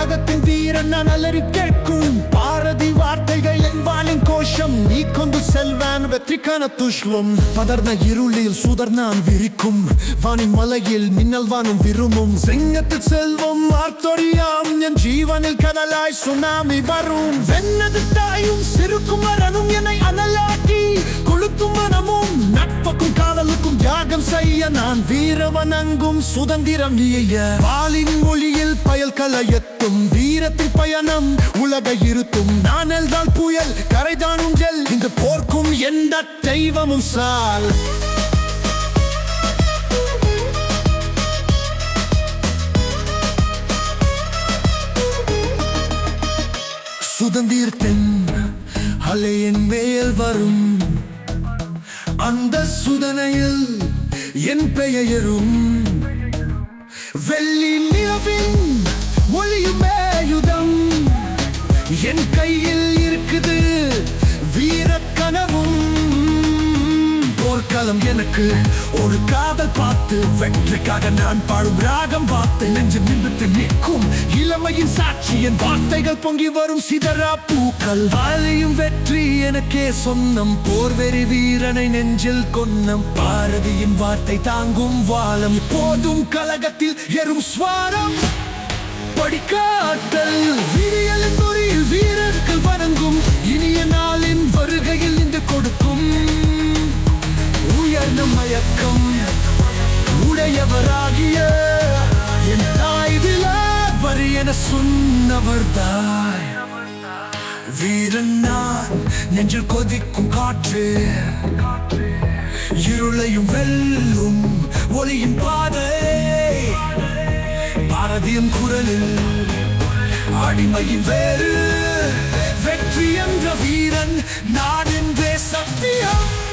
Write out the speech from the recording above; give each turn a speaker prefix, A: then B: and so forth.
A: உலகத்தின் வீரன் நான் அலறி கேட்கும் பாரதி வார்த்தைகள் என் வாளின் கோஷம் நீ கொண்டு செல்வான் வெற்றிக்கான துஷ்லம் பதர்ந்த இருளில் சுடர் நான் விரிக்கும் வானின் மலையில் மின்னல் வானும் விரும்பும் சிங்கத்தில் செல்வம் ஆர்த்தொடியாம் என் ஜீவனில் கடலாய் சுனாமி வரும் வெண்ணது தாயும் சிறுக்கும் மரணும் என்னை அனலாக்கி கொளுத்தும் மனமும் நட்புக்கும் காதலுக்கும் தியாகம் செய்ய நான் வீரவனங்கும் சுதந்திரம் நீய வாளின் மொழியில் பயல் கலையத்தும் வீரத்தின் பயணம் உலக இருத்தும் நான் எழுதால் புயல் கரைதானும் ஜெல் இந்த போர்க்கும் எந்த தெய்வமும் சால் சுதந்திரத்தின் அலையின் மேல் வரும் அந்த சுதனையில் என் பெயரும் வெள்ளி நிலவின் ஒளியுமே யுதம் என் கையில் இருக்குது வீர கனவும் போர்க்களம் எனக்கு ஒரு காதல் பார்த்து வெற்றிக்காக நான் பாடும் ராகம் பார்த்து நெஞ்சு நிமித்து நிற்கும் இளமையின் சாட்சி என் வார்த்தைகள் பொங்கி வரும் சிதறா பூக்கள் வாழையும் வெற்றி எனக்கே சொந்தம் போர்வெறி வீரனை நெஞ்சில் கொன்னம் பாரதியின் வார்த்தை தாங்கும் வாழம் போதும் கலகத்தில் எறும் ஸ்வாரம் படிக்காட்டல் விடியலின் பொறியில் வீரர்கள் வணங்கும் இனிய நாளின் வருகையில் நின்று கொடுக்கும் உயர்ந்த மயக்கம் உடையவராகிய என் தாய்தில வரி என சொன்னவர் தாய் வீரன் நான் நெஞ்சில் கொதிக்கும் காற்று இருளையும் வெல்லும் ஒளியின் பாதை பாரதியின் குரலில் அடிமையின் வேறு வெற்றி என்ற வீரன் நான் என்றே சத்தியம்